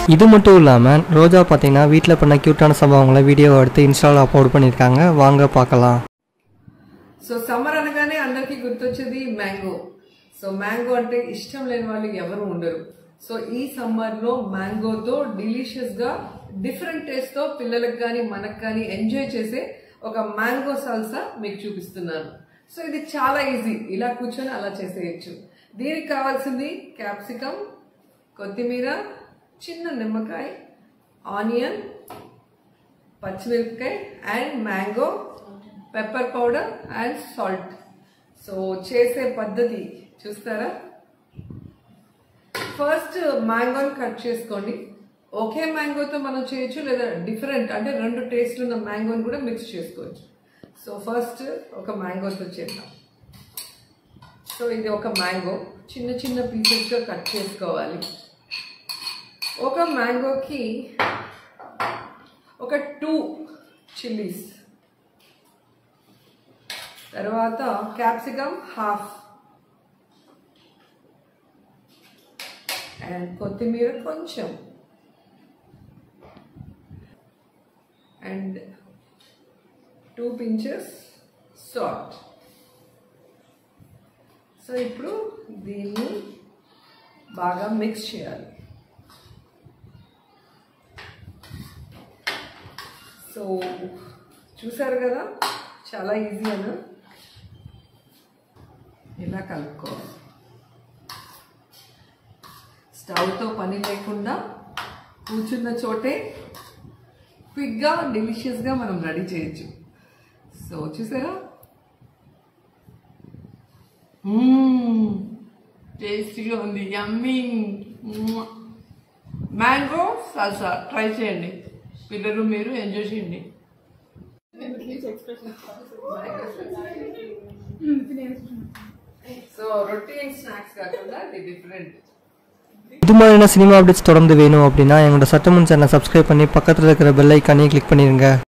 இது மட்டும் இல்லாமல் ரோஜா பார்த்தீங்கன்னா வீட்டில் பண்ண க்யூட்டான சம்பவங்களை வீடியோ எடுத்து இன்ஸ்டாவில் அப்லோட் பண்ணியிருக்காங்க வாங்க பார்க்கலாம் సో సమ్మర్ అనగానే అందరికీ గుర్తొచ్చేది మ్యాంగో సో మ్యాంగో అంటే ఇష్టం లేని వాళ్ళు ఎవరు ఉండరు సో ఈ సమ్మర్ లో మ్యాంగోతో డిలీషియస్ గా డిఫరెంట్ టేస్ట్ తో పిల్లలకు కానీ మనకు కానీ ఎంజాయ్ చేసే ఒక మ్యాంగో సాల్సా మీకు చూపిస్తున్నాను సో ఇది చాలా ఈజీ ఇలా కూర్చొని అలా చేసేయచ్చు దీనికి కావాల్సింది క్యాప్సికమ్ కొత్తిమీర చిన్న నిమ్మకాయ ఆనియన్ పచ్చిమిరపకాయ and mango pepper powder and salt so చేసే పద్ధతి చూస్తారా ఫస్ట్ మ్యాంగోని కట్ చేసుకోండి ఒకే మ్యాంగోతో మనం చేయొచ్చు లేదా డిఫరెంట్ అంటే రెండు టేస్ట్లు ఉన్న మ్యాంగోని కూడా మిక్స్ చేసుకోవచ్చు సో ఫస్ట్ ఒక మ్యాంగోతో చేద్దాం సో ఇది ఒక మ్యాంగో చిన్న చిన్న పీసెస్గా కట్ చేసుకోవాలి ఒక మ్యాంగోకి ఒక టూ చిల్లీస్ తర్వాత క్యాప్సికమ్ హాఫ్ అండ్ కొత్తిమీర కొంచెం and two pinches salt so ఇప్పుడు దీన్ని బాగా మిక్స్ చేయాలి సో చూసారు కదా చాలా ఈజీ అన్న ఇలా కలుపుకోవాలి స్టవ్తో పని లేకుండా కూర్చున్న చోటే క్విక్గా డెలిషియస్గా మనం రెడీ చేయొచ్చు సో చూసారా టేస్టీగా ఉంది యమ్మీ మ్యాంగో సాల్సా ట్రై చేయండి పిల్లలు మీరు ఎంజాయ్ చేయండి సో రొటీన్ స్నాక్స్ కాకుండా ఇది డిఫరెంట్ இது மாதிரியான சினிமா அப்டேட்ஸ் தொடர்ந்து வேணும் அப்படின்னா எங்களோட சட்டமுன் சேனலை சப்ஸ்கிரைப் பண்ணி பக்கத்தில் இருக்கிற பெல் ஐக்கானையும் கிளிக் பண்ணிடுங்க